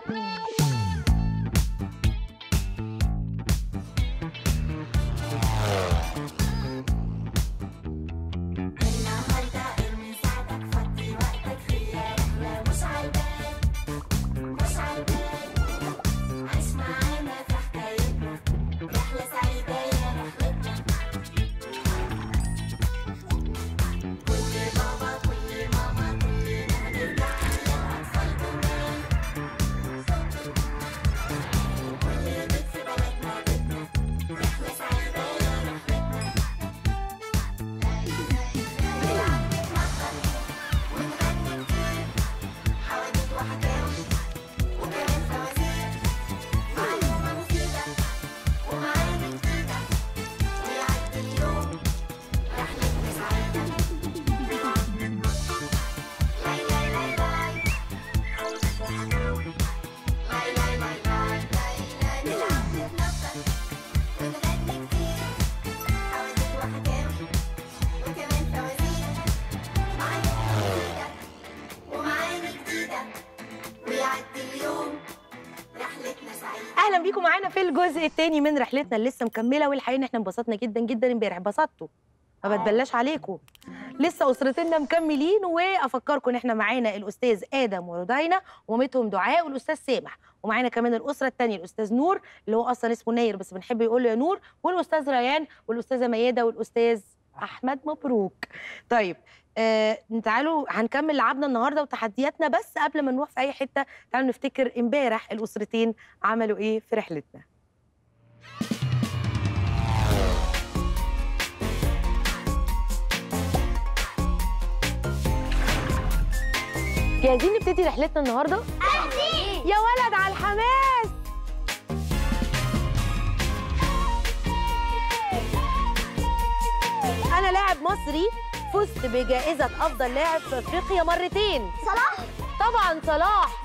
النهارده ارمي ساعتك فضي وقتك فيا رحلة مش عالبال مش عالبال عيش معانا في حكايتنا رحلة سعيدة يا رحلتنا كل بابا كل ماما كلنا هنرجع للأطفال كمان كل بيت في بلدنا بيتنا رحلة سعيدة يا رحلتنا نلعب نتنطط ونغني كتير حواديت وحكاوي وكمان فوازير معلومة مفيدة ومعاني جديدة ويعدي اليوم رحلتنا سعيدة لاي لاي لاي لاي حواديت وحكاوي لاي لاي لاي لاي لاي لاي نلعب نتنطط ونغني كتير حواديت وحكاوي وكمان فوازير معلومة مفيدة ومعاني جديدة ويعدي اليوم رحلتنا سعيدة اهلا بيكم معانا في الجزء الثاني من رحلتنا اللي لسه مكمله والحقيقه ان احنا انبسطنا جدا جدا امبارح انبسطتوا ما بتبلاش عليكم لسه اسرتنا مكملين وافكركم ان احنا معانا الاستاذ ادم ورودينا ومامتهم دعاء والاستاذ سامح ومعانا كمان الاسره الثانيه الاستاذ نور اللي هو اصلا اسمه ناير بس بنحب يقول له يا نور والاستاذ ريان والاستاذه مياده والاستاذ احمد مبروك طيب آه تعالوا هنكمل لعبنا النهارده وتحدياتنا بس قبل ما نروح في اي حته تعالوا نفتكر امبارح الاسرتين عملوا ايه في رحلتنا جاهزين نبتدي رحلتنا النهارده يا ولد على الحماس انا لاعب مصري فزت بجائزه افضل لاعب في افريقيا مرتين صلاح طبعا صلاح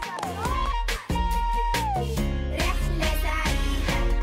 رحلة سعيدة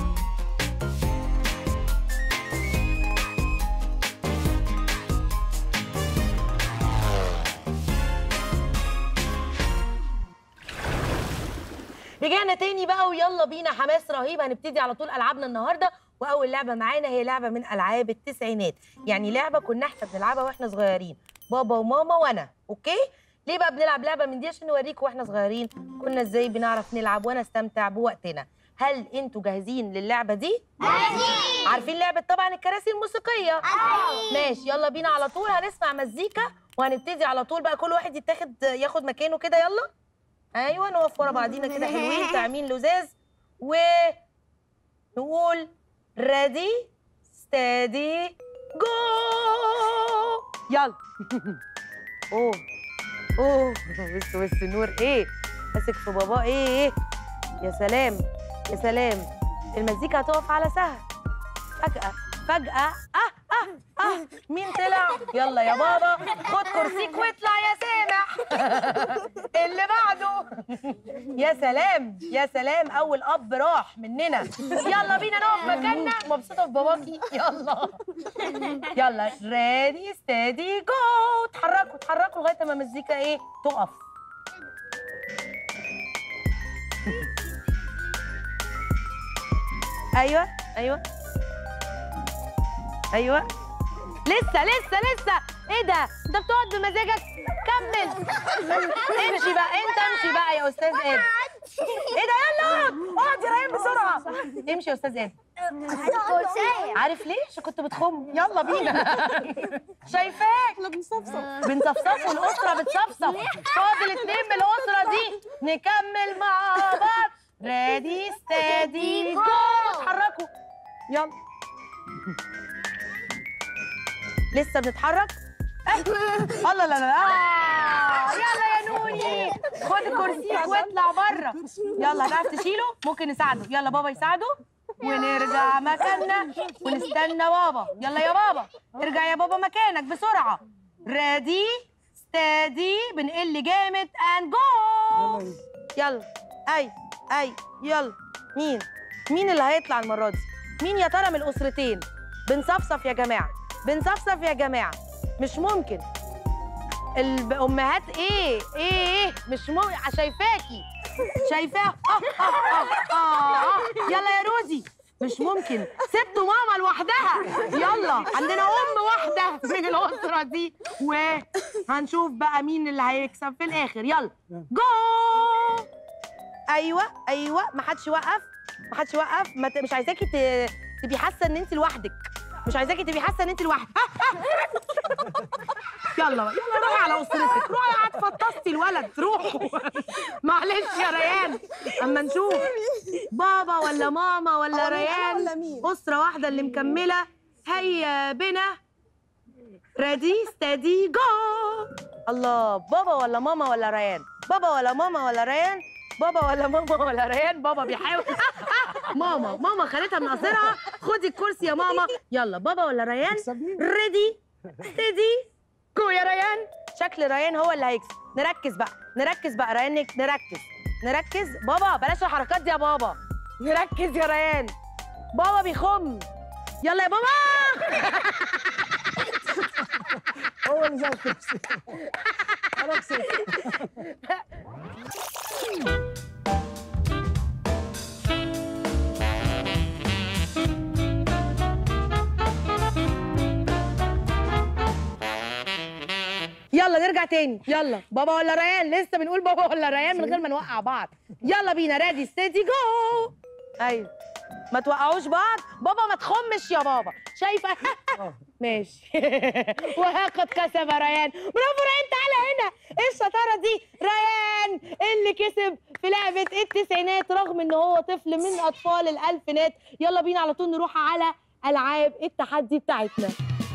رجعنا تاني بقى ويلا بينا حماس رهيب هنبتدي على طول العابنا النهارده واول لعبه معانا هي لعبه من العاب التسعينات يعني لعبه كنا احنا بنلعبها واحنا صغيرين بابا وماما وانا اوكي ليه بقى بنلعب لعبه من دي عشان نوريكم واحنا صغيرين كنا ازاي بنعرف نلعب ونستمتع بوقتنا هل انتوا جاهزين للعبه دي جاهزين عارفين لعبه طبعا الكراسي الموسيقيه ماشي يلا بينا على طول هنسمع مزيكا وهنبتدي على طول بقى كل واحد يتاخد ياخد مكانه كده يلا ايوه نقف ورا بعضينا كده حلوين تعمين لزاز و نقول ريدي ستادي جو يلا اوه اوه بص بص نور ايه ماسك في باباه ايه ايه يا سلام يا سلام المزيكا هتقف على سهل فجأة فجأة اه اه اه مين طلع؟ يلا يا بابا خد كرسيك واطلع يا سامح اللي بعده يا سلام يا سلام أول أب راح مننا يلا بينا نقف مكاننا مبسوطة في باباكي يلا يلا ريدي ستادي جو اتحركوا اتحركوا لغاية ما المزيكا ايه تقف ايوه ايوه ايوه لسه لسه لسه ايه ده انت بتقعد بمزاجك كمل امشي بقى انت امشي بقى يا استاذ ادم ايه ده يلا اقعد يا ريان بسرعه امشي يا استاذ ادم عارف ليه عشان كنت بتخم يلا بينا شايفاك بنصفصف والاسره بتصفصف فاضل اتنين من الاسره دي نكمل مع بعض ريدي ستادي جو اتحركوا يلا لسه بنتحرك أه. الله لا لا لا آه. يلا يا نوني خد كرسيك واطلع بره يلا هتعرف تشيله ممكن نساعده يلا بابا يساعده ونرجع مكاننا ونستنى بابا يلا يا بابا ارجع يا بابا مكانك بسرعه ريدي ستادي بنقل جامد اند جو يلا اي اي يلا مين مين اللي هيطلع المره دي مين يا ترى من الاسرتين بنصفصف يا جماعه بنصفصف يا جماعه مش ممكن الامهات ايه ايه ايه مش ممكن شايفاكي شايفاه آه آه آه آه آه. يلا يا روزي مش ممكن سبتوا ماما لوحدها يلا عندنا ام واحده من الاسره دي وهنشوف بقى مين اللي هيكسب في الاخر يلا جو ايوه ايوه ما حدش يوقف ما حدش يوقف ما ت- مش عايزاكي ت- تبقي حاسه ان انت لوحدك مش عايزاكي تبقي حاسه ان انت لوحدك يلا بقى، يلا روحي على اسرتك روحي هتفطستي الولد روحوا معلش يا ريان اما نشوف بابا ولا ماما ولا ولا مين؟ أنا ريان ولا مين؟ اسره واحده اللي مكمله هيا بنا ريدي ستدي جو الله بابا ولا ماما ولا ريان بابا ولا ماما ولا ريان بابا ولا ماما ولا ريان بابا بيحاول ماما ماما خالتها من قصرها خدي الكرسي يا ماما يلا بابا ولا ريان تكسبني؟ ريدي ستدي جو يا ريان شكل ريان هو اللي هيكسب نركز بقى نركز بقى ريانك نركز نركز بابا بلاش الحركات دي يا بابا نركز يا ريان بابا بيخم يلا يا بابا هو اللي زي الكرسي انا كسبت يلا نرجع تاني يلا بابا ولا ريان لسه بنقول بابا ولا ريان من غير ما نوقع بعض يلا بينا ريدي ستيدي جو ايوه ما توقعوش بعض بابا ما تخمش يا بابا شايفه ماشي وها قد كسب ريان برافو ريان تعالى هنا ايه الشطاره دي ريان اللي كسب في لعبه التسعينات رغم ان هو طفل من اطفال الالفينات يلا بينا على طول نروح على العاب التحدي بتاعتنا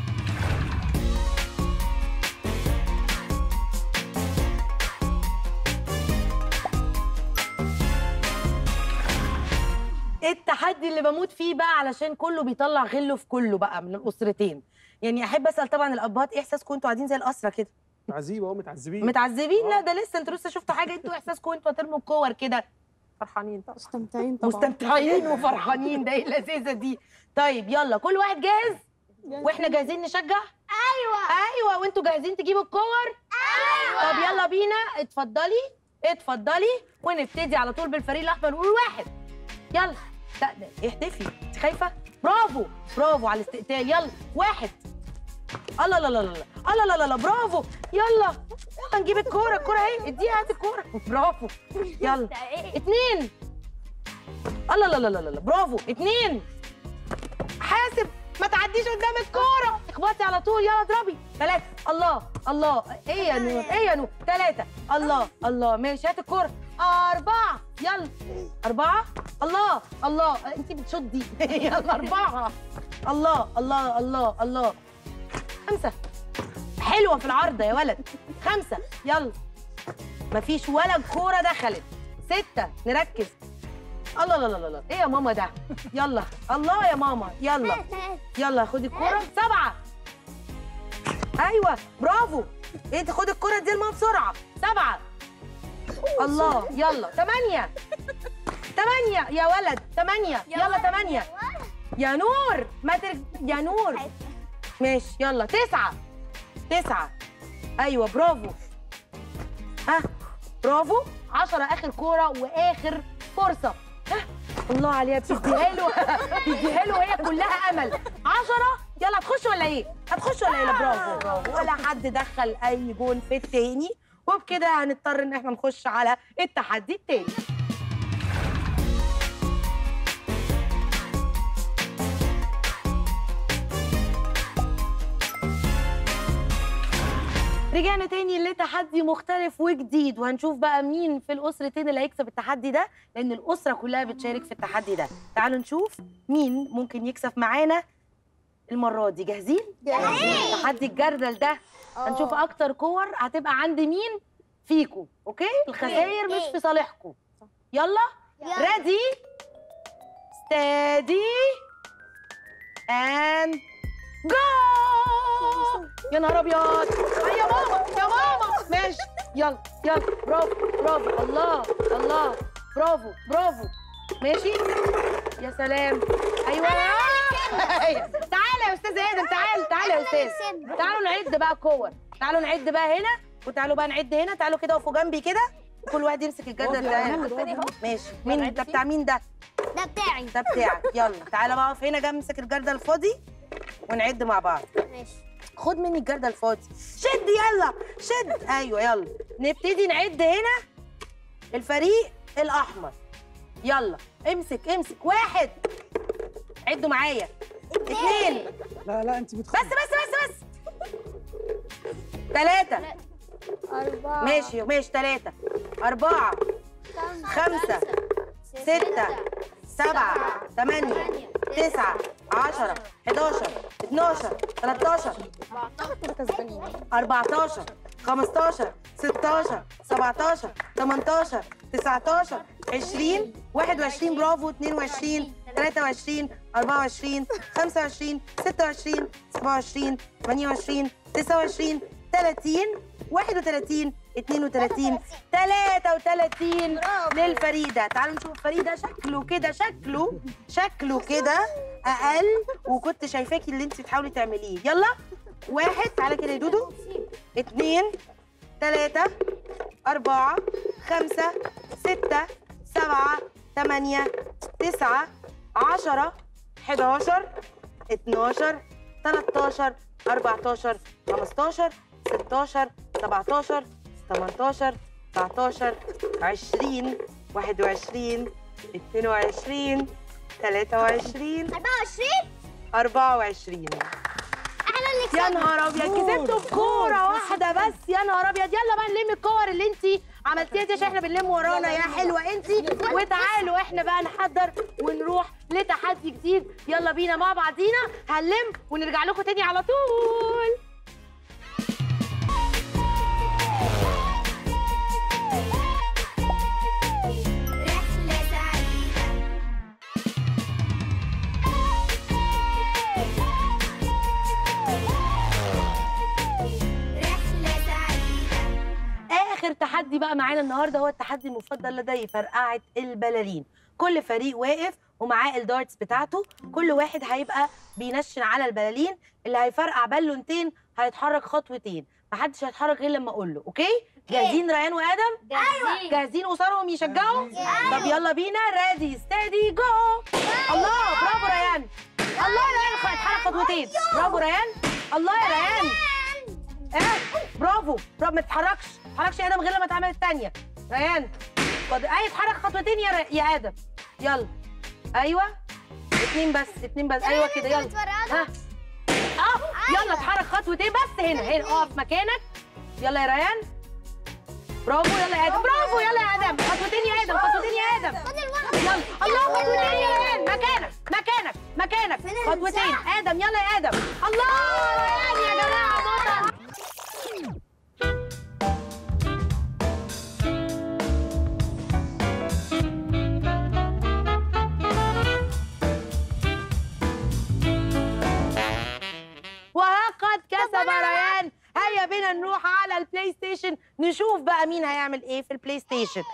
التحدي اللي بموت فيه بقى علشان كله بيطلع غله في كله بقى من الاسرتين يعني احب اسال طبعا الابهات ايه احساسكم انتوا قاعدين زي الاسره كده تعذيب اهو متعذبين متعذبين لا آه. ده لسه انتوا لسه شفتوا حاجه انتوا احساسكم انتوا هترموا الكور كده فرحانين طبعا مستمتعين طبعا مستمتعين وفرحانين ده ايه اللذيذه دي طيب يلا كل واحد جاهز واحنا جاهزين نشجع ايوه ايوه وانتوا جاهزين تجيبوا الكور ايوه طب يلا بينا اتفضلي اتفضلي ونبتدي على طول بالفريق الاحمر نقول واحد يلا لا ده احتفي انت خايفه برافو برافو على الاستقتال يلا واحد الله لا لا لا لا الله لا لا لا برافو يلا يلا نجيب الكوره الكوره اهي اديها هات الكوره برافو يلا اتنين الله لا لا لا لا برافو اتنين حاسب ما تعديش قدام الكوره اخبطي على طول يلا اضربي ثلاثة الله الله ايه يا نور ايه يا نور ثلاثة الله الله ماشي هات الكوره أربعة يلا أربعة الله الله أنت بتشدي يلا أربعة الله الله الله الله خمسة حلوة في العارضة يا ولد خمسة يلا مفيش ولا كورة دخلت ستة نركز الله لا لا لا لا ايه يا ماما ده يلا الله يا ماما يلا يلا خدي الكورة سبعة ايوه برافو انت خدي الكورة دي الماما بسرعة سبعة الله يلا ثمانية ثمانية يا ولد ثمانية يلا ثمانية يا نور ما ترك... يا نور ماشي يلا تسعة تسعة أيوة برافو ها برافو عشرة آخر كورة وآخر فرصة ها الله عليها بتديها له بتديها له وهي كلها أمل عشرة يلا هتخش ولا إيه؟ هتخش ولا إيه؟ لا برافو برافو ولا حد دخل أي جون في التاني وبكده هنضطر إن إحنا نخش على التحدي التاني رجعنا تاني لتحدي مختلف وجديد وهنشوف بقى مين في الأسرتين اللي هيكسب التحدي ده لأن الأسرة كلها بتشارك في التحدي ده تعالوا نشوف مين ممكن يكسب معانا المرة دي جاهزين؟ جاهزين تحدي الجردل ده هنشوف أكتر كور هتبقى عند مين فيكو أوكي؟ الخسائر مش في صالحكم يلا ريدي ستادي اند جو يا نهار ابيض أي يا ماما يا ماما ماشي يلا يلا برافو برافو الله الله برافو برافو ماشي يا سلام ايوه تعالى يا استاذ ادم تعال تعال يا استاذ تعالوا نعد بقى الكور تعالوا نعد بقى هنا وتعالوا بقى نعد هنا تعالوا كده وقفوا جنبي كده كل واحد يمسك الجردل اقف يا بتاعه محمود، اقف. ماشي مين ده بتاع مين ده ده بتاعي ده بتاعك يلا تعالى بقى اقف هنا جنب امسك الجردل الفاضي ونعد مع بعض ماشي خد مني الجردل الفاضي شد يلا شد ايوه يلا نبتدي نعد هنا الفريق الاحمر يلا امسك امسك واحد عدوا معايا اثنين لا لا انت بس بتخافي بس بس بس ثلاثة أربعة ماشي ماشي ثلاثة أربعة خمسة ستة سبعة ثمانية تسعة عشرة 11 12 13 14 15 16 17 18 19 20 21 برافو 22 23 24 25 26 27 28 29 30 31 32 33 للفريق ده تعالوا نشوف الفريق ده شكله كده شكله شكله كده اقل وكنت شايفاكي اللي انت بتحاولي تعمليه يلا واحد تعالى كده يا دودو اتنين تلاتة أربعة خمسة ستة سبعة تمانية تسعة عشرة حداشر اتناشر تلاتاشر أربعتاشر خمستاشر ستاشر سبعتاشر تمنتاشر تسعتاشر عشرين واحد وعشرين اتنين وعشرين تلاتة وعشرين أربعة وعشرين أربعة وعشرين احنا اللي يا كسبنا نهار ابيض كسبتوا بكوره واحده بس يا نهار ابيض يلا بقى نلم الكور اللي انت عملتيها دي عشان احنا بنلم ورانا يا حلوه انت وتعالوا احنا بقى نحضر ونروح لتحدي جديد يلا بينا مع بعضينا هنلم ونرجع لكم تاني على طول رحلة سعيدة رحلة سعيدة اخر تحدي بقى معانا النهارده هو التحدي المفضل لدي فرقعه البلالين كل فريق واقف ومعاه الدارتس بتاعته كل واحد هيبقى بينشن على البلالين اللي هيفرقع بالونتين هيتحرك خطوتين محدش هيتحرك غير لما اقول له اوكي جاهزين ريان وادم جاهزين جاهزين قصارهم يشجعوا طب يلا بينا ريدي ستيدي جو الله برافو ريان الله يا ريان اتحرك خطوتين برافو ريان الله يا ريان ايه برافو برافو ما تتحركش ما تتحركش يا ادم غير لما تعمل الثانيه ريان فاضل اي اتحرك خطوتين يا ر... يا ادم يلا ايوه اتنين بس اتنين بس ايوه كده يلا ها اه يلا اتحرك خطوتين بس هنا هنا اقف مكانك يلا يا ريان برافو يلا يا ادم برافو يلا يا ادم خطوتين يا ادم خطوتين يا ادم يلا الله خطوتين يا ريان مكانك مكانك مكانك خطوتين ادم يلا يا ادم الله ريان يا جماعه بطل وقد كسب ريان هيا بينا نروح على البلاي ستيشن نشوف بقى مين هيعمل ايه في البلاي ستيشن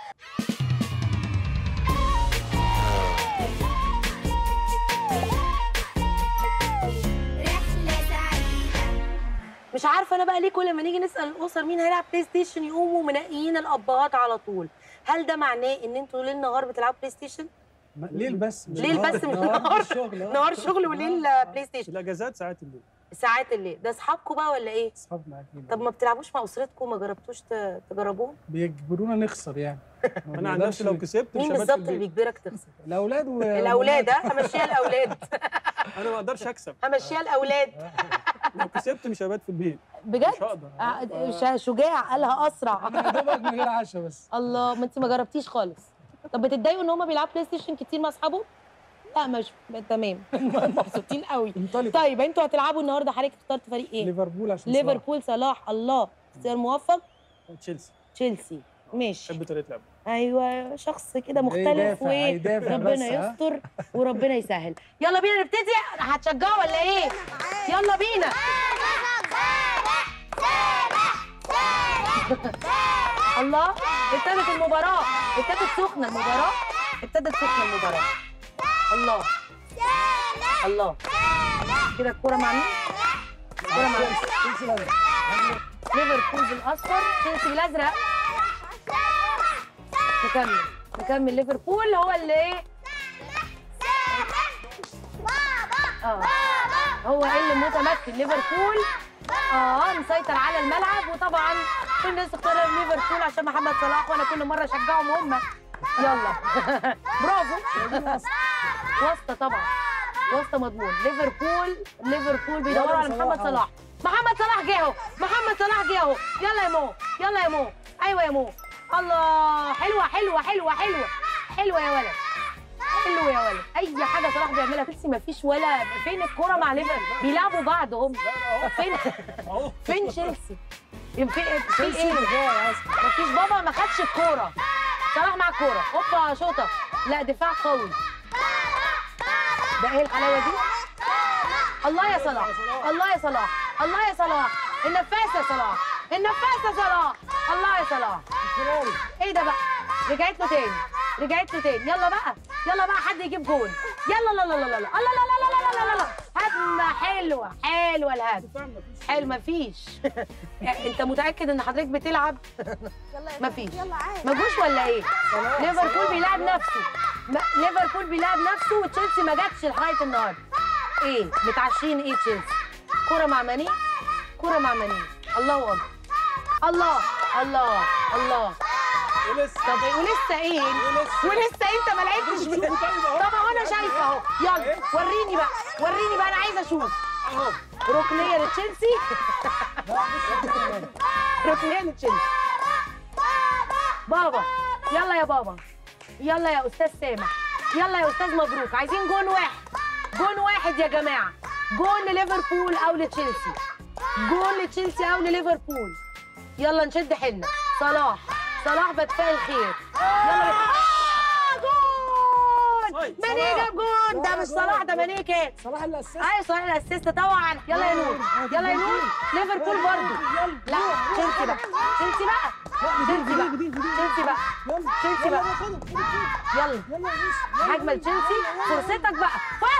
رحلة سعيدة مش عارفه انا بقى ليه كل ما نيجي نسال الاسر مين هيلعب بلاي ستيشن يقوموا منقيين الابهات على طول هل ده معناه ان انتوا ليل نهار بتلعبوا بلاي ستيشن ما- ليل بس مش ليل نهار. بس مش نهار نهار الشغل آه. نهار شغل وليل بلاي ستيشن الاجازات ساعات الليل ساعات الليل ده اصحابكم بقى ولا ايه اصحابنا اكيد طب ما بتلعبوش مع اسرتكم ما جربتوش ت- تجربوهم بيجبرونا نخسر يعني ما انا عن نفسي لو بنقدرش- كسبت مش مين هبات في بالظبط اللي البيت بيجبرك تخسر الاولاد و... الاولاد ها همشيها الاولاد انا ما اقدرش اكسب همشيها الاولاد لو كسبت مش هبات في البيت بجد مش هقدر آه، ش- شجاع قالها اسرع يا دوبك من غير عشاء بس الله ما انت ما جربتيش خالص طب بتتضايقوا ان هم بيلعبوا بلاي ستيشن كتير مع اصحابهم لا مش تمام مبسوطين قوي انطلق طيب انتوا هتلعبوا النهارده حضرتك اخترت فريق ايه ليفربول عشان صلاح. ليفربول صلاح الله اختيار موفق تشيلسي تشيلسي ماشي بحب طريقه لعبه ايوه شخص كده مختلف هيدافع- هيدافع بس، وربنا ها؟ يستر وربنا يسهل يلا بينا نبتدي هتشجعوا ولا ايه يلا بينا الله ابتدت المباراة ابتدت سخنة المباراة ابتدت سخنة المباراة الله الله كده الكورة مع مين؟ الكورة مع مين؟ تشيلسي الأزرق. ليفربول بالاصفر تشيلسي بالازرق نكمل نكمل ليفربول هو اللي ايه اه هو اللي متمكن ليفربول اه مسيطر على الملعب وطبعا كل الناس اختاروا ليفربول عشان محمد صلاح وانا كل مره اشجعهم هم يلا برافو واسطه طبعا واسطه مضمون ليفربول ليفربول بيدوروا على محمد صلاح محمد صلاح جه اهو محمد صلاح جه اهو يلا يا مو يلا يا مو ايوه يا مو الله حلوه حلوه حلوه حلوه حلوه يا ولد حلو يا ولد اي حاجه صلاح بيعملها تشيلسي مفيش ولا فين الكوره مع ليفر بيلعبوا بعض هم فين اهو فين تشيلسي في في تشيلسي ايه اللي جاي يا اسطى مفيش بابا ما خدش الكوره صلاح مع الكوره هوبا شوطه لا دفاع قوي ده ايه الحلاوه دي الله يا صلاح الله يا صلاح الله يا صلاح النفاس يا صلاح النفاس يا صلاح الله يا صلاح انفرادي ايه ده بقى رجعت له تاني رجعت له تاني يلا بقى يلا بقى حد يجيب جون يلا لا لا لا لا لا لا لا لا لا لا لا هجمه حلوه حلوه الهدف حلو مفيش انت متاكد ان حضرتك بتلعب مفيش ما جوش ولا ايه ليفربول بيلعب نفسه ما- ليفربول بيلعب نفسه وتشيلسي ما جاتش لغايه النهارده ايه متعشين ايه تشيلسي كوره مع ماني كوره مع ماني الله اكبر الله الله الله ولسه طب إيه؟ ولسه ايه ولسه. ولسه انت ما لعبتش شوفوا طيب اهو طب اهو انا شايفه اهو يلا وريني بقى وريني بقى انا عايزه اشوف اهو ركنيه لتشيلسي ركنيه لتشيلسي بابا يلا يا بابا يلا يا استاذ سامح يلا يا استاذ مبروك عايزين جون واحد جون واحد يا جماعه جون لليفربول او لتشيلسي جون لتشيلسي او لليفربول يلا نشد حيلنا صلاح صلاح بدفع الخير يلا آه، جون صايد. ماني صلاح. جاب جون ده مش صلاح ده ماني كان صلاح اللي اسس ايوه صلاح الاسيست طبعا يلا يا نور يلا يا نور ليفربول برضه لا تشيلسي بقى تشيلسي بقى تشيلسي بقى تشيلسي بقى تشيلسي بقى يلا هجمه لتشيلسي فرصتك بقى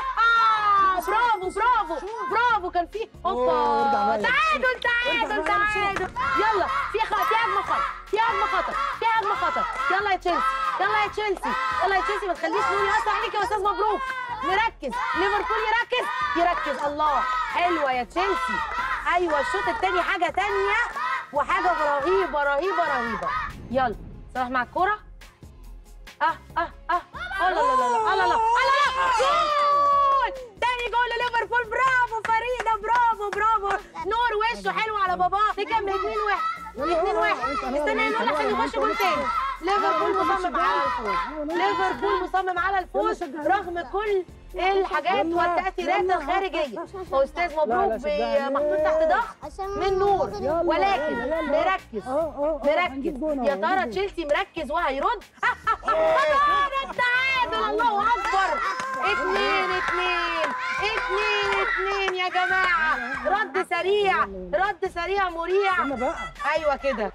آه برافو برافو برافو كان في أوه، ارجع هوبا بقى. تعادل تعادل ارجع بقى تعادل يلا في خ... في هجمه خطر في هجمه خطر في هجمه خطر يلا يا تشيلسي يلا يا تشيلسي يلا يا تشيلسي ما تخليش نور يقطع عليك يا استاذ مبروك نركز ليفربول يركز يركز الله حلوه يا تشيلسي ايوه الشوط الثاني حاجه تانية وحاجه رهيبه رهيبه رهيبه يلا صلاح مع الكوره اه اه اه لا لا لا لا لا لا لا جول تاني جول لليفربول برافو فريده برافو برافو نور وشه حلو على باباه نكمل 2 1 2 1 استنى يا نور عشان يخش جول تاني ليفربول مصمم على الفوز ليفربول مصمم على الفوز رغم كل الحاجات والتأثيرات الخارجية أستاذ مبروك بي- محطوط تحت ضغط من نور ولكن نركز مركز يا ترى تشيلسي مركز وهيرد طبعا التعادل الله اكبر اتنين اتنين اتنين اتنين يا جماعه رد سريع رد سريع مريع استنى بقى ايوه كده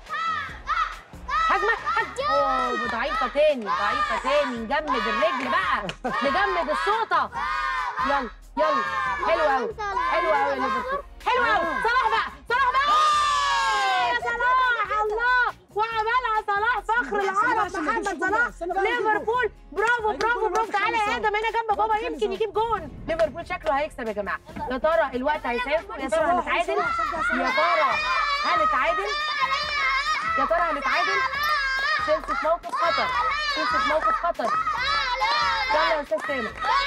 هجمه هجمه اوه ضعيفه تاني ضعيفه تاني نجمد الرجل بقى نجمد الشوطه يلا يلا حلو قوي حلو قوي يا ليفربول حلو قوي صلاح بقى صلاح بقى يا صلاح الله وعملها صلاح فخر العرب محمد صلاح ليفربول برافو برافو برافو تعالى يا ادم هنا جنب بابا يمكن يجيب جون ليفربول شكله هيكسب يا جماعه يا ترى الوقت هيسعفكم يا ترى هنتعادل يا ترى هنتعادل يا ترى هنتعادل تشيلسي في موقف خطر تشيلسي في موقف خطر يلا يا استاذ سامح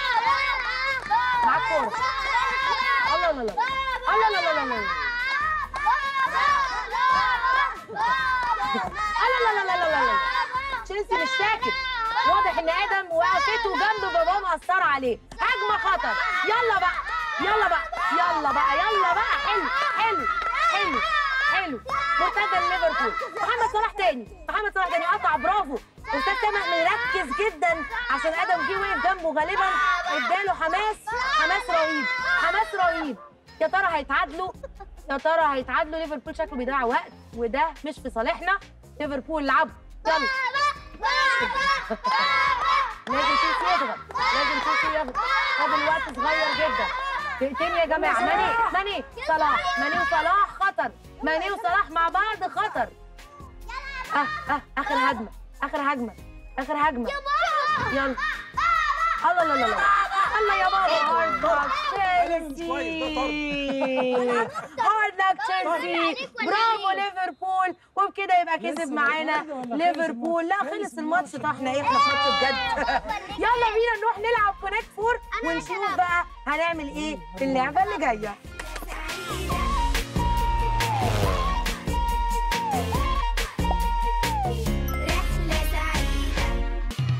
معاك كوره الله لا لا الله لا لا لا لا الله لا لا لا لا لا لا تشيلسي مش ساكت واضح ان ادم وقفته جنب باباه مأثرة عليه هجمه خطر يلا بقى يلا بقى يلا بقى يلا بقى حلو حلو حلو حلو مرتده لليفربول محمد صلاح تاني محمد صلاح تاني قطع برافو استاذ سامح مركز جدا عشان ادم جه وقف جنبه غالبا اداله حماس حماس رهيب حماس رهيب يا ترى هيتعادلوا يا ترى هيتعادلوا ليفربول شكله بيضيع وقت وده مش في صالحنا ليفربول لعبوا يلا لازم تشيلسي يضغط لازم تشيلسي يضغط فاضل وقت صغير جدا دقيقتين يا جماعه ماني ماني صلاح ماني وصلاح خطر ماني وصلاح مع بعض خطر اه اه اخر هجمه اخر هجمه اخر هجمه يلا الله لا لا لا الله يا بابا هارد لك ألف كويس، ده تشيلسي هارد لك تشيلسي برافو ليفربول وبكده يبقى كسب لسه معانا برضه ولا ليفربول لا خلص الماتش طب احنا ايه احنا في ماتش بجد يلا بينا نروح نلعب كونكت فور ونشوف بقى هنعمل ايه في اللعبه اللي جايه رحلة سعيدة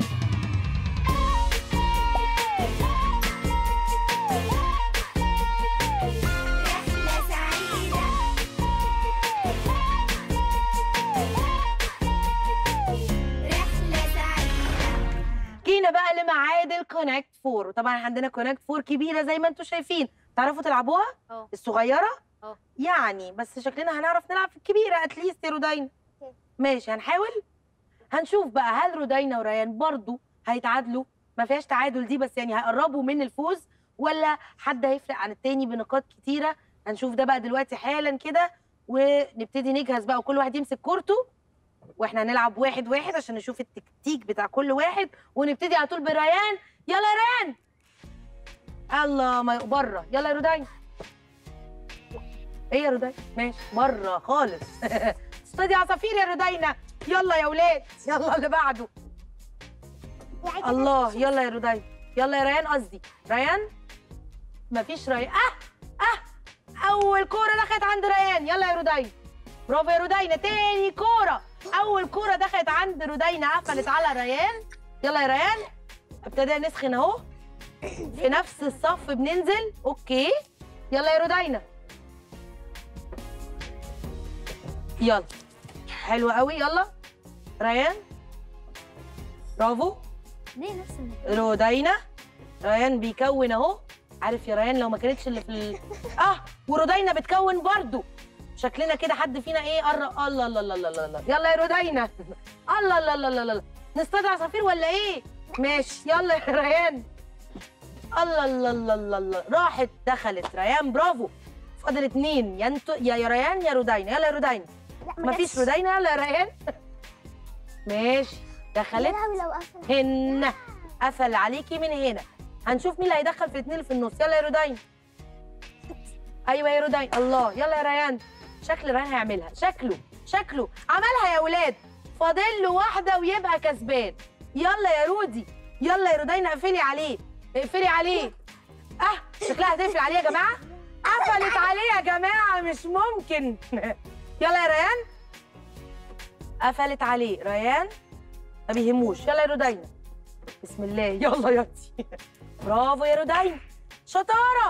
رحلة سعيدة رحلة سعيدة جينا بقى لميعاد الكونكت فور وطبعا عندنا كونكت فور كبيره زي ما انتم شايفين تعرفوا تلعبوها اه. الصغيره اه. يعني بس شكلنا هنعرف نلعب في الكبيره اتليست يا رودينا ماشي هنحاول هنشوف بقى هل رودينا وريان برضو هيتعادلوا ما فيهاش تعادل دي بس يعني هيقربوا من الفوز ولا حد هيفرق عن التاني بنقاط كتيره هنشوف ده بقى دلوقتي حالا كده ونبتدي نجهز بقى وكل واحد يمسك كورته واحنا هنلعب واحد واحد عشان نشوف التكتيك بتاع كل واحد ونبتدي على طول بريان يلا يا ريان الله ما بره يلا يا رودين ايه يا رودين ماشي بره خالص اصطادي عصافير يا رودينا يلا يا ولاد يلا اللي بعده الله يلا يا رودين يلا يا ريان قصدي ريان مفيش ريان اه اه اول كوره دخلت عند ريان يلا يا رودين برافو يا رودينا تاني كوره اول كوره دخلت عند رودينا قفلت على ريان يلا يا ريان ابتدى نسخن اهو في نفس الصف بننزل اوكي يلا يا رودينا يلا حلو قوي يلا ريان برافو ليه نفس المكان؟ رودينا ريان بيكون اهو عارف يا ريان لو ما كانتش اللي في ال... اه ورودينا بتكون برضو شكلنا كده حد فينا ايه قرب الله الله الله الله الله يلا يا رودينا الله الله الله الله الله نصطاد عصافير ولا ايه ماشي يلا يا ريان الله الله الله الله الله راحت دخلت ريان برافو فاضل اتنين يا انتو يا يا ريان يا رودينا يلا يا رودينا مفيش رودينا يلا يا ريان ماشي دخلت لو قفل هنا قفل عليكي من هنا هنشوف مين اللي هيدخل في الاثنين اللي في النص يلا يا رودين ايوه يا رودين الله يلا يا ريان شكل ريان هيعملها شكله شكله عملها يا ولاد فاضل له واحده ويبقى كسبان يلا يا رودي يلا يا رودين اقفلي عليه اقفلي عليه اه شكلها هتقفل عليه يا جماعه قفلت عليه يا جماعه مش ممكن يلا يا ريان قفلت عليه ريان ما بيهموش يلا يا رودينا بسم الله يلا يا تي برافو يا رودينا شطاره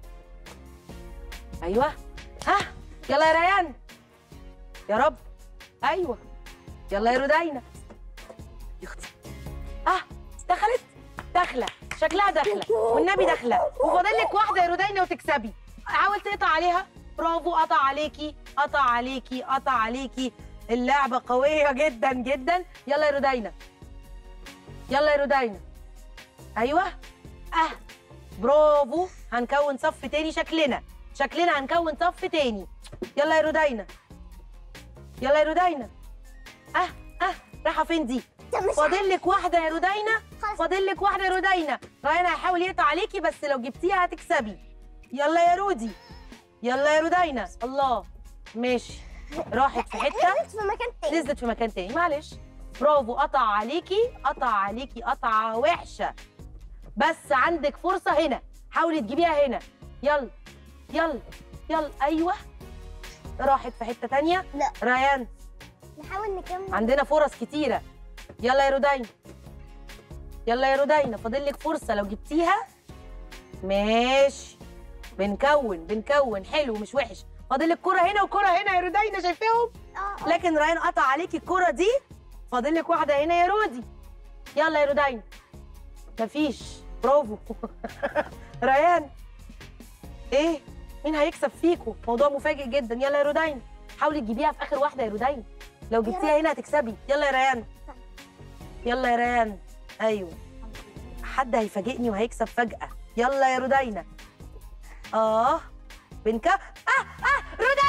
ايوه ها يلا يا ريان يا رب ايوه يلا يا رودينا يا اختي اه دخلت داخله شكلها داخله والنبي داخله وفاضل لك واحده يا رودينا وتكسبي حاول تقطع عليها برافو قطع عليكي قطع عليكي قطع عليكي اللعبه قويه جدا جدا يلا يا رودينا يلا يا رودينا ايوه اه برافو هنكون صف تاني شكلنا شكلنا هنكون صف تاني يلا يا رودينا يلا يا رودينا اه اه رايحه فين دي فاضل لك واحده يا رودينا فاضل لك واحده يا رودينا ريان هيحاول يقطع عليكي بس لو جبتيها هتكسبي يلا يا رودي يلا يا رودينا الله ماشي راحت في حته في مكان تاني نزلت في مكان تاني معلش برافو قطع عليكي قطع عليكي قطعة وحشة بس عندك فرصة هنا حاولي تجيبيها هنا يلا يلا يلا أيوة راحت في حتة تانية لا. ريان نحاول نكمل عندنا فرص كتيرة يلا يا رودين يلا يا رودينا فاضل لك فرصة لو جبتيها ماشي بنكون بنكون حلو مش وحش فاضل لك كرة هنا وكرة هنا يا رودينا شايفاهم اه لكن ريان قطع عليكي الكرة دي فاضل لك واحدة هنا يا رودي يلا يا رودين مفيش برافو ريان ايه مين هيكسب فيكم موضوع مفاجئ جدا يلا يا رودين حاولي تجيبيها في اخر واحده يا رودين لو جبتيها هنا هتكسبي يلا يا ريان يلا يا ريان ايوه حد هيفاجئني وهيكسب فجأة يلا يا رودينا اه بنكا اه اه رودينا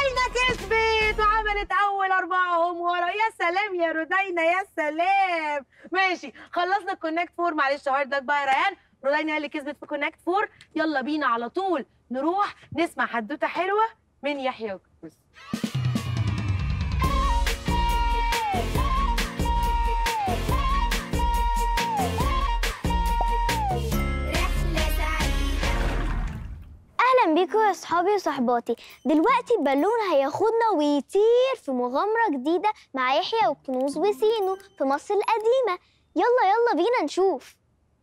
رودينا كسبت وعملت اول اربعه هم ورا يا سلام يا رودينا يا سلام ماشي خلصنا الكونكت فور معلش هارد لك بقى يا ريان رودينا هي اللي كسبت في كونكت فور يلا بينا على طول نروح نسمع حدوته حلوه من يحيى وكوز رحلة سعيدة اهلا بيكم يا اصحابي وصحباتي دلوقتي البالون هياخدنا ويطير في مغامره جديده مع يحيى وكنوز وسينو في مصر القديمه يلا يلا بينا نشوف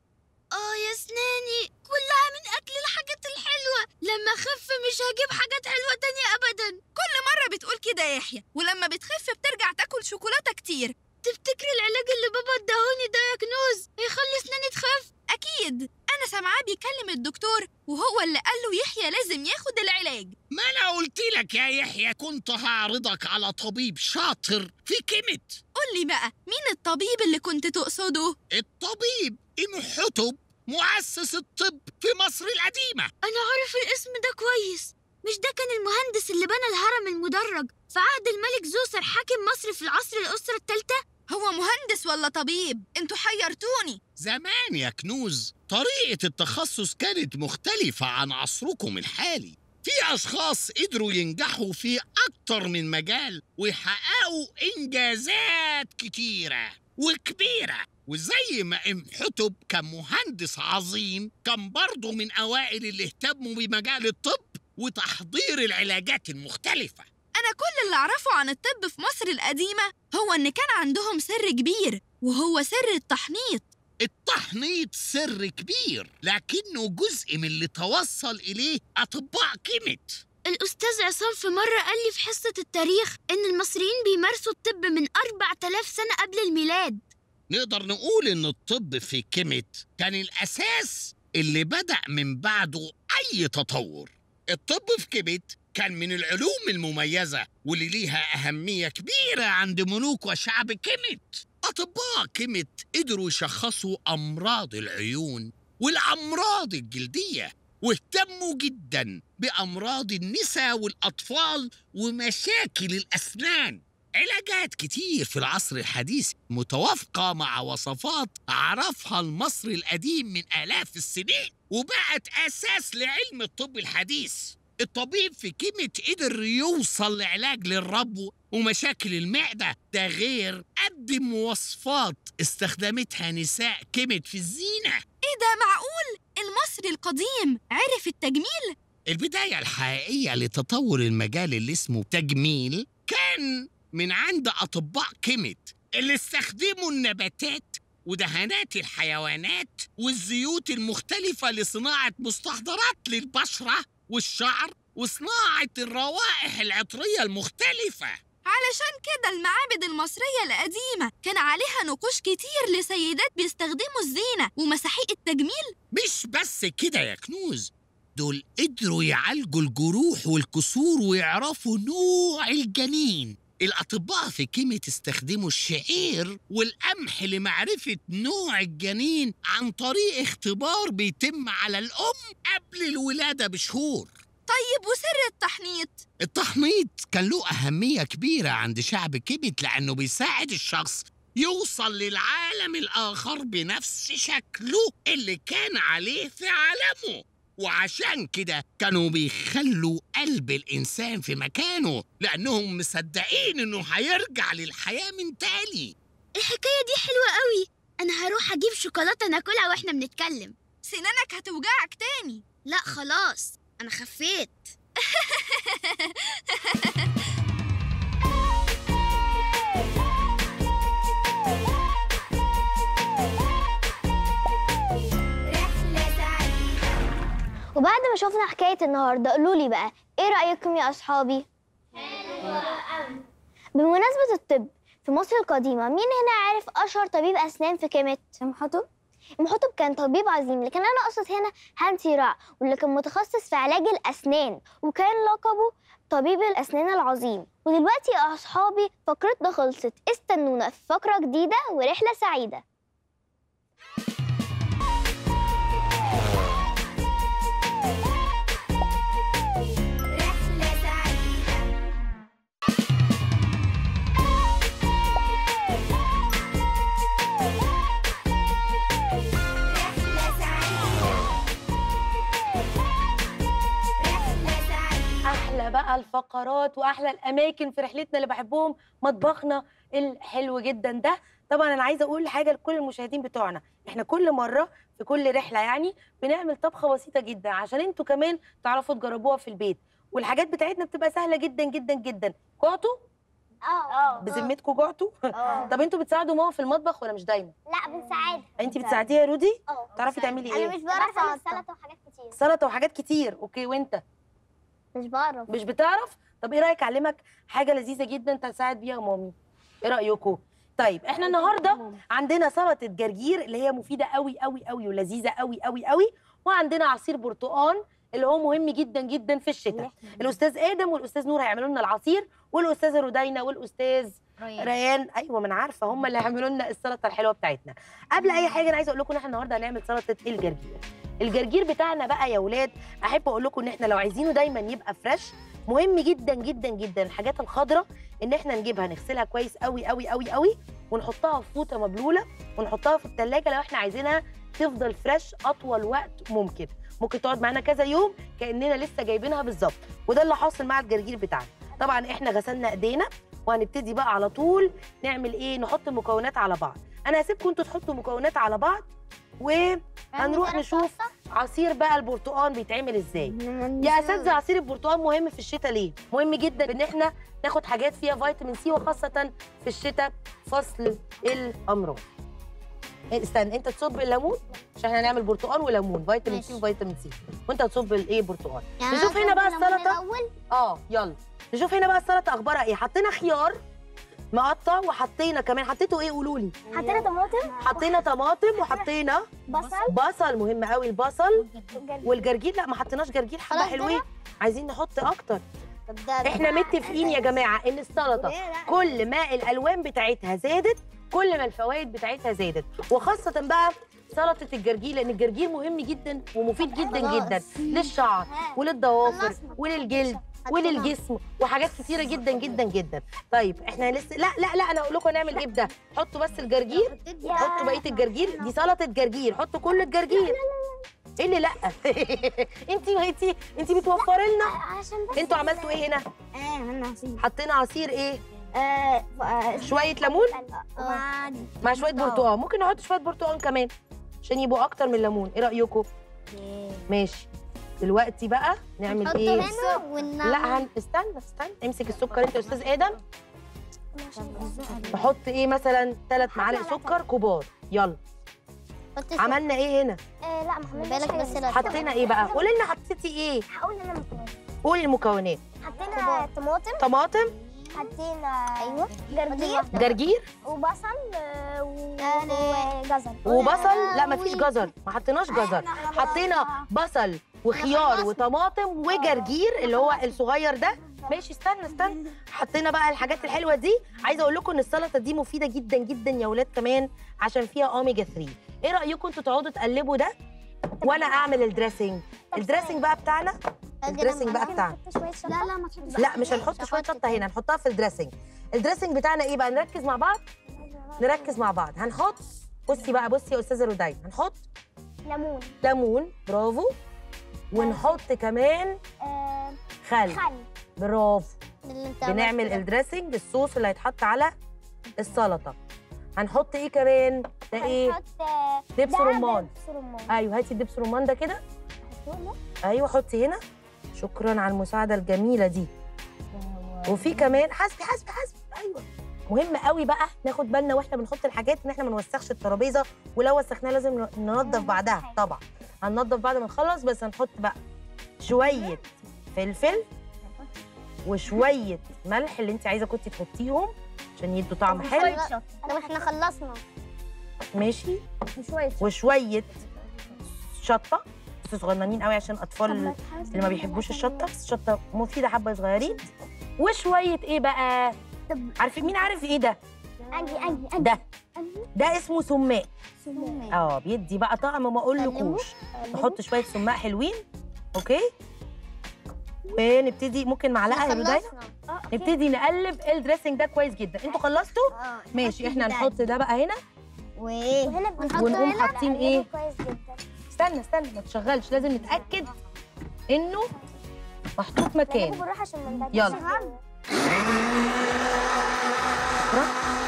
اه يا سناني كلها من اكل الحاجات الحلوه لما اخف مش هجيب حاجات حلوه تانية ابدا كل مره بتقول كده يا يحيى ولما بتخف بترجع تاكل شوكولاته كتير تفتكري العلاج اللي بابا اداهوني ده يا كنوز هيخلي سناني تخف اكيد انا سامعاه بيكلم الدكتور وهو اللي قال له يحيى لازم ياخد العلاج ما انا قلت لك يا يحيى كنت هعرضك على طبيب شاطر في كيمت قول لي بقى مين الطبيب اللي كنت تقصده الطبيب إمحتب مؤسس الطب في مصر القديمة انا عارف الاسم ده كويس مش ده كان المهندس اللي بنى الهرم المدرج في عهد الملك زوسر حاكم مصر في العصر الأسرة الثالثة هو مهندس ولا طبيب انتوا حيرتوني زمان يا كنوز طريقة التخصص كانت مختلفة عن عصركم الحالي في أشخاص قدروا ينجحوا في أكتر من مجال ويحققوا إنجازات كتيرة وكبيرة وزي ما امحتب كان مهندس عظيم كان برضه من أوائل اللي اهتموا بمجال الطب وتحضير العلاجات المختلفة أنا كل اللي أعرفه عن الطب في مصر القديمة هو إن كان عندهم سر كبير وهو سر التحنيط التحنيط سر كبير لكنه جزء من اللي توصل إليه أطباء كيمت الأستاذ عصام في مرة قال لي في حصة التاريخ إن المصريين بيمارسوا الطب من 4000 سنة قبل الميلاد نقدر نقول إن الطب في كيمت كان الأساس اللي بدأ من بعده أي تطور الطب في كيمت كان من العلوم المميزة واللي ليها أهمية كبيرة عند ملوك وشعب كيمت أطباء كيمت قدروا يشخصوا أمراض العيون والأمراض الجلدية واهتموا جدا بأمراض النساء والأطفال ومشاكل الأسنان علاجات كتير في العصر الحديث متوافقة مع وصفات عرفها المصري القديم من آلاف السنين وبقت أساس لعلم الطب الحديث الطبيب في كيمت قدر يوصل لعلاج للربو ومشاكل المعدة ده غير قدم وصفات استخدمتها نساء كيمت في الزينة إيه ده معقول؟ المصري القديم عرف التجميل؟ البداية الحقيقية لتطور المجال اللي اسمه تجميل كان من عند أطباء كيمت اللي استخدموا النباتات ودهانات الحيوانات والزيوت المختلفة لصناعة مستحضرات للبشرة والشعر وصناعة الروائح العطرية المختلفة علشان كده المعابد المصرية القديمة كان عليها نقوش كتير لسيدات بيستخدموا الزينة ومساحيق التجميل مش بس كده يا كنوز دول قدروا يعالجوا الجروح والكسور ويعرفوا نوع الجنين الأطباء في كيمياء استخدموا الشعير والقمح لمعرفة نوع الجنين عن طريق اختبار بيتم على الأم قبل الولادة بشهور طيب وسر التحنيط؟ التحنيط كان له أهمية كبيرة عند شعب كيميت لأنه بيساعد الشخص يوصل للعالم الآخر بنفس شكله اللي كان عليه في عالمه وعشان كده كانوا بيخلوا قلب الإنسان في مكانه لأنهم مصدقين إنه هيرجع للحياة من تاني الحكاية دي حلوة قوي أنا هروح أجيب شوكولاتة ناكلها وإحنا بنتكلم سنانك هتوجعك تاني لا خلاص أنا خفيت رحلة سعيدة وبعد ما شفنا حكايه النهارده قولوا لي بقى ايه رايكم يا اصحابي بمناسبه الطب في مصر القديمه مين هنا عارف اشهر طبيب اسنان في كيميت محطب محطب كان طبيب عظيم لكن انا اقصد هنا هانتي راع واللي كان متخصص في علاج الاسنان وكان لقبه طبيب الاسنان العظيم ودلوقتي يا اصحابي فقرتنا خلصت استنونا في فقره جديده ورحله سعيده رحلة سعيدة احلى بقى الفقرات واحلى الاماكن في رحلتنا اللي بحبهم مطبخنا الحلو جدا ده طبعا انا عايزه اقول حاجه لكل المشاهدين بتوعنا احنا كل مره في كل رحله يعني بنعمل طبخه بسيطه جدا عشان انتوا كمان تعرفوا تجربوها في البيت والحاجات بتاعتنا بتبقى سهله جدا جدا جدا جعتوا اه بذمتكم جعتوا اه طب انتوا بتساعدوا ماما في المطبخ ولا مش دايما لا بنساعدها انت بتساعديها يا رودي اه تعرفي تعملي انا ايه مش بعرف اعمل سلطه وحاجات كتير سلطه وحاجات كتير اوكي وانت مش بعرف مش بتعرف طب ايه رايك اعلمك حاجه لذيذه جدا تساعد بيها مامي ايه رايكم طيب احنا النهارده عندنا سلطه جرجير اللي هي مفيده قوي قوي قوي ولذيذه قوي قوي قوي وعندنا عصير برتقال اللي هو مهم جدا جدا في الشتاء الاستاذ ادم والاستاذ نور هيعملوا لنا العصير والاستاذه رودينا والاستاذ ريان ايوه ما انا عارفه هم اللي هيعملوا لنا السلطه الحلوه بتاعتنا قبل اي حاجه انا عايزه اقول لكم ان احنا النهارده هنعمل سلطه الجرجير الجرجير بتاعنا بقى يا اولاد احب اقول لكم ان احنا لو عايزينه دايما يبقى فريش مهم جدا جدا جدا الحاجات الخضراء ان احنا نجيبها نغسلها كويس قوي قوي قوي قوي ونحطها في فوطه مبلوله ونحطها في الثلاجه لو احنا عايزينها تفضل فريش اطول وقت ممكن ممكن تقعد معانا كذا يوم كاننا لسه جايبينها بالظبط وده اللي حاصل مع الجرجير بتاعنا طبعا احنا غسلنا ايدينا وهنبتدي بقى على طول نعمل ايه نحط المكونات على بعض انا هسيبكم انتوا تحطوا مكونات على بعض وهنروح نشوف عصير بقى البرتقال بيتعمل ازاي يا اساتذه عصير البرتقال مهم في الشتاء ليه مهم جدا ان احنا ناخد حاجات فيها فيتامين سي وخاصه في الشتاء فصل الامراض إيه، استنى انت تصب الليمون عشان احنا هنعمل برتقال وليمون فيتامين سي ماشي. وفيتامين سي وانت هتصب الايه برتقال يعني نشوف أنا هنا بقى أصب الليمون السلطة. الأول؟ اه يلا نشوف هنا بقى السلطه اخبارها ايه حطينا خيار مقطع وحطينا كمان حطيتوا ايه قولوا لي حطينا طماطم حطينا طماطم وحطينا بصل بصل مهم قوي البصل والجرجير لا ما حطيناش جرجير حبه خلاص حلوين عايزين نحط اكتر طب ده- احنا متفقين يا جماعه ان السلطه كل ما الالوان بتاعتها زادت كل ما الفوائد بتاعتها زادت وخاصه بقى سلطه الجرجير لان الجرجير مهم جدا ومفيد جدا جدا للشعر وللضوافر وللجلد وللجسم وحاجات كتيره جدا جدا جدا طيب احنا لسه لا لا لا انا اقول لكم هنعمل ايه بده حطوا بس الجرجير حطوا بقيه الجرجير دي سلطه جرجير حطوا كل الجرجير ايه اللي لا انت انت انت بتوفري لنا عشان بس انتوا عملتوا ايه هنا اه عملنا عصير حطينا عصير ايه آه شويه ليمون آه. مع شويه برتقال ممكن نحط شويه برتقال كمان عشان يبقوا اكتر من الليمون ايه رايكم ماشي دلوقتي بقى نعمل نحطه ايه هنا ونعمل لا هن... استنى استنى امسك السكر انت يا استاذ ادم نحط ايه مثلا ثلاث معالق سكر كبار يلا عملنا ايه هنا آه لا ما بالك بس لا حطينا ايه بقى قولي لنا حطيتي ايه هقول انا مكونات قولي المكونات حطينا طماطم طماطم حطينا ايوه جرجير جرجير وبصل آه، و- وجزر وبصل لا مفيش جزر ما حطيناش جزر حطينا بصل وخيار وطماطم وجرجير اللي هو الصغير ده ماشي استنى استنى حطينا بقى الحاجات الحلوه دي عايزه اقول لكم ان السلطه دي مفيده جدا جدا يا ولاد كمان عشان فيها اوميجا 3 ايه رايكم انتوا تقعدوا تقلبوا ده وانا اعمل الدريسنج الدريسنج بقى بتاعنا الدريسنج بقى بتاعنا لا لا ما تحطش لا مش هنحط شويه شطه هنا هنحطها في الدريسنج الدريسنج بتاعنا ايه بقى نركز مع بعض نركز مع بعض هنحط بصي بقى بصي يا استاذه روداي هنحط ليمون ليمون برافو ونحط كمان آه، خل خل برافو اللي انت بنعمل عملته ده. الدريسنج الصوص اللي هيتحط على السلطه هنحط ايه كمان ده ايه هنحط آه، دبس ده رمان دبس رمان ايوه هاتي الدبس رمان ده كده هحطه ايوه حطي هنا شكرا على المساعده الجميله دي وفي كمان حسبي حسبي حسبي ايوه مهم قوي بقى ناخد بالنا واحنا بنحط الحاجات ان احنا ما نوسخش الترابيزه ولو وسخناها لازم ننظف بعدها طبعا هننظف بعد ما نخلص بس هنحط بقى شويه فلفل وشويه ملح اللي انت عايزه كنت تحطيهم عشان يدوا طعم حلو طب احنا خلصنا ماشي شويه وشويه شطه بس صغننين قوي عشان اطفال اللي ما بيحبوش الشطه بس الشطه مفيده حبه صغيرين وشويه ايه بقى طب عارفين مين عارف ايه ده اجي اجي اجي ده ده اسمه سماق سموم. اه بيدي بقى طعم ما اقولكوش نحط شويه سماق حلوين اوكي ونبتدي ممكن معلقه يا رودايا خلصنا. آه، أوكي. نبتدي نقلب الدريسنج ده كويس جدا انتوا خلصتوا آه، ماشي احنا هنحط ده بقى هنا وهنا بنحط ونقوم هنا حاطين ايه؟ كويس جدا استنى استنى ما تشغلش لازم نتاكد انه محطوط مكان بالراحه عشان ما نبهدلش يلا. الدنيا. شكرا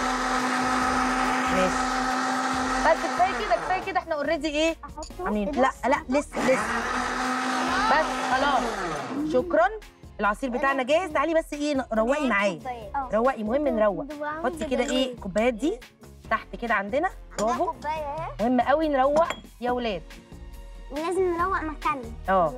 ماشي بس كفايه كده كفايه كده احنا اوريدي ايه احطه عاملين إيه ده؟ لا لا لسه لسه بس خلاص شكرا العصير بتاعنا جاهز تعالي بس ايه روقي معايا آه. روقي مهم نروق حطي كده ايه الكوبايات دي تحت كده عندنا برافو كوبايه اهي مهم قوي نروق يا ولاد ولازم نروق مكاننا اه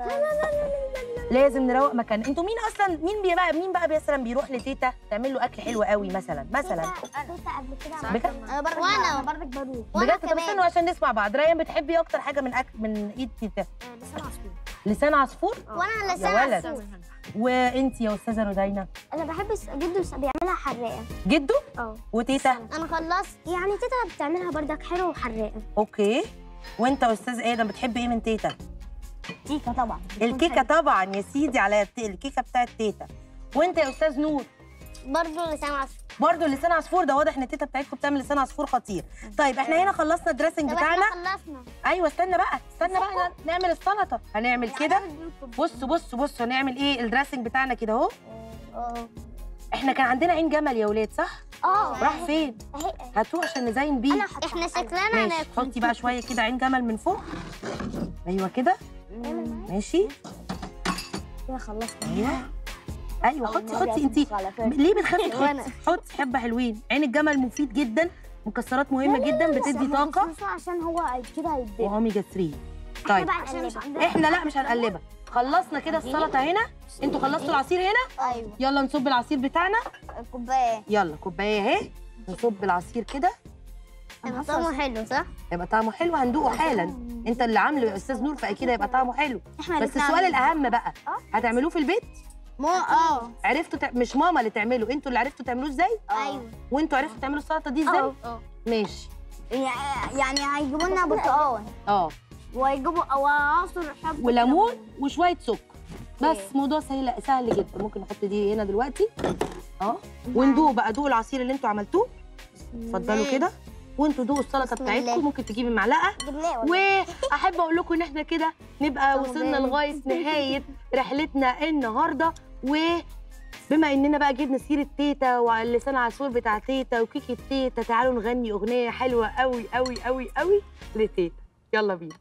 لازم نروق مكان انتوا مين اصلا مين بي بقى مين بقى مثلا بيروح لتيتا تعمل له اكل حلو قوي مثلا مثلا دوت قبل كده بجد انا برضك وانا برضك بروح بجد طب استنوا عشان نسمع بعض ريان بتحبي إيه اكتر حاجه من أكل من ايد تيتا لسان عصفور لسان عصفور وانا يا لسان ولد. عصفور وانت يا استاذه رودينا انا بحب الس- جدو الس- بيعملها حراقه جدو اه وتيتا انا خلصت يعني تيتا بتعملها بردك حلو وحراقه اوكي وانت يا استاذ ادم بتحب ايه من تيتا كيكه طبعا الكيكه طبعا يا سيدي على الت- الكيكه بتاعت تيتا وانت يا استاذ نور برضه لسان عصفور برضه لسان عصفور ده واضح ان تيتا بتاعتكم بتعمل لسان عصفور خطير طيب احنا هنا خلصنا الدريسنج طب بتاعنا احنا خلصنا ايوه استنى بقى استنى بقى نعمل السلطه هنعمل كده بص بص بص هنعمل ايه الدريسنج بتاعنا كده اهو اه احنا كان عندنا عين جمل يا ولاد صح اه راح فين اهي هاتوه عشان نزين بيه انا احنا شكلنا ماشي حطي بقى شويه كده عين جمل من فوق ايوه كده ماشي كده خلصنا ايوه ايوه حطي حطي انت ليه بتخافي تحطي حطي حبه حلوين عين الجمل مفيد جدا مكسرات مهمه جدا بتدي طاقه عشان هو كده هيتبرد واوميجا 3 طيب عشان مش عندنا احنا لا مش هنقلبها خلصنا كده السلطه هنا انتوا خلصتوا العصير هنا ايوه يلا نصب العصير بتاعنا الكوبايه يلا كوبايه اهي نصب العصير كده طعمه حلو صح؟ هيبقى طعمه حلو هندوقه حالا انت اللي عامله يا استاذ نور فاكيد هيبقى طعمه حلو احنا بس السؤال الاهم بقى هتعملوه في البيت مو اه عرفتوا تع... مش ماما اللي تعمله انتوا اللي عرفتوا تعملوه ازاي ايوه وانتوا عرفتوا تعملوا السلطه دي ازاي اه ماشي يعني هيجيبوا لنا برتقال اه وهيجيبوا او عصر حب وليمون وشويه سكر بس موضوع سهل سهل جدا ممكن نحط دي هنا دلوقتي اه وندوق بقى دوق العصير اللي انتوا عملتوه اتفضلوا كده وانتوا دوقوا السلطه بسم الله. بتاعتكم ممكن تجيبي معلقه جبناه واحب اقول لكم ان احنا كده نبقى وصلنا لغايه نهايه رحلتنا النهارده وبما اننا بقى جبنا سيره تيتا واللسان عصفور بتاع تيتا وكيكه تيتا تعالوا نغني اغنيه حلوه قوي قوي قوي قوي لتيتا يلا بينا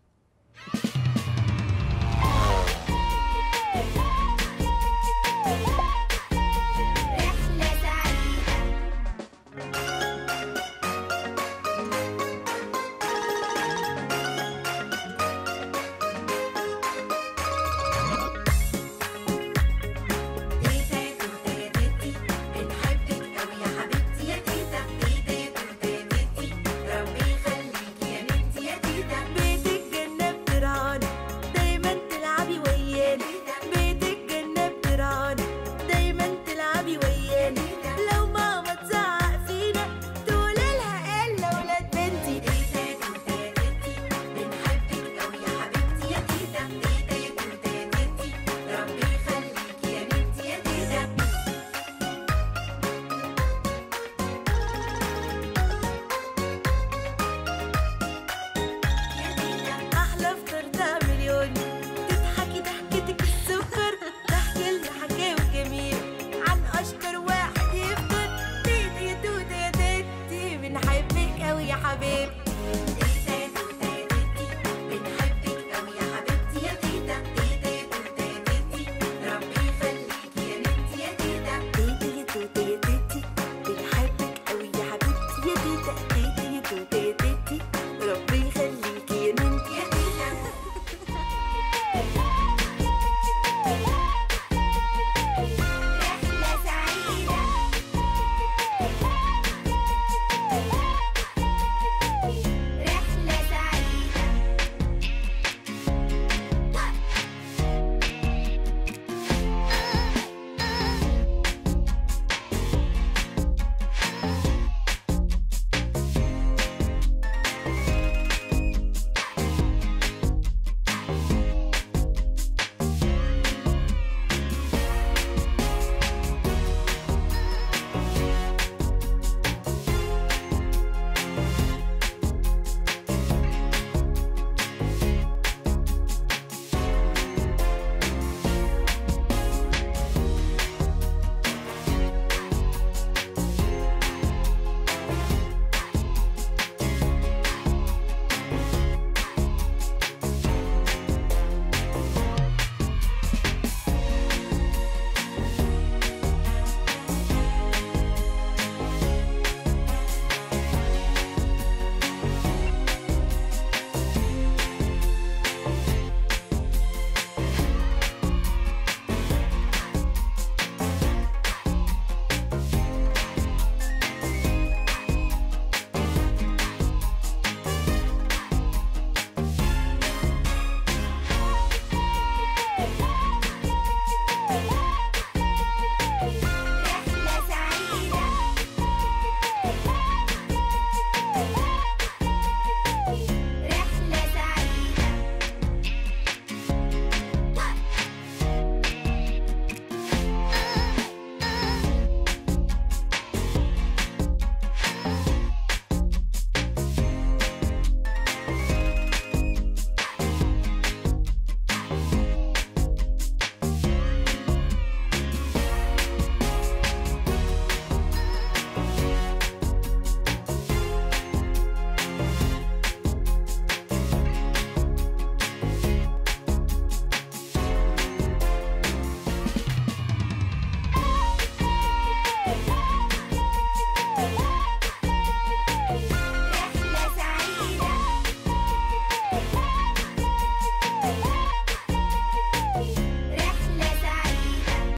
رحلة سعيدة تيتا يا توتا يا تيتي بنحبك أوي يا حبيبتي يا تيتا تيتا يا توتا يا تيتي ربي يخليكي يا بنتي يا تيتا بيت الجنة بترعانا دايما تلعبي ويانا بيت الجنة بترعانا دايما تلعبي ويانا لو ماما تزعق فينا تقولي لها الا ولاد بنتي تيتا يا توتا يا تيتي بنحبك أوي يا حبيبتي يا تيتا تيتا يا توتا يا تيتي ربي يخليكي يا بنتي يا تيتا يا تيتا احلى فطار تعمل يوني تضحكي ضحكتك السكر تحكي لنا حكاوي جميل عن اشطر واحد يفطر تيتا يا توتا يا تيتي بنحبك قوي يا حبيبتي تيتا يا توتا يا تيتي بنحبك أوي يا حبيبتي يا تيتا تيتا يا توتا يا تيتي ربي يخليكي يا بنتي يا تيتا تيتا يا توتا يا تيتي بنحبك قوي يا حبيبتي يا تيتا تيتا يا توتا يا تيتي ربي يخليكي يا بنتي يا تيتا رحلة سعيدة رحلة سعيدة